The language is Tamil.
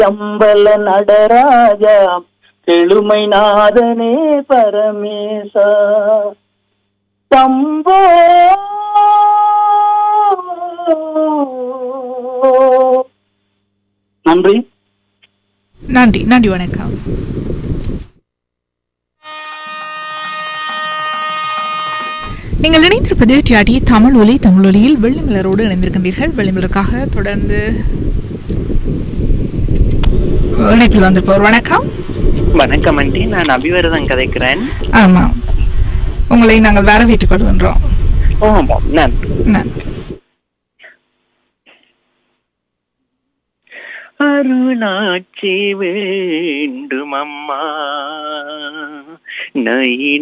சம்பல நடராஜா செழுமை நாதனே பரமேசா சம்போ நன்றி நன்றி நன்றி வணக்கம் நீங்கள் இணைந்திருப்பது டிஆர்டி தமிழ் ஒலி தமிழ் ஒலியில் வெள்ளிமலரோடு இணைந்திருக்கின்றீர்கள் வெள்ளிமலருக்காக தொடர்ந்து இணைப்பில் வந்திருப்பவர் வணக்கம் வணக்கம் ஆண்டி நான் அபிவரதன் கதைக்கிறேன் ஆமாம் உங்களை நாங்கள் வேற வீட்டுக் கொள்கின்றோம் ஆமாம் நன்றி நன்றி அருளாட்சி வேண்டும் அம்மா நயின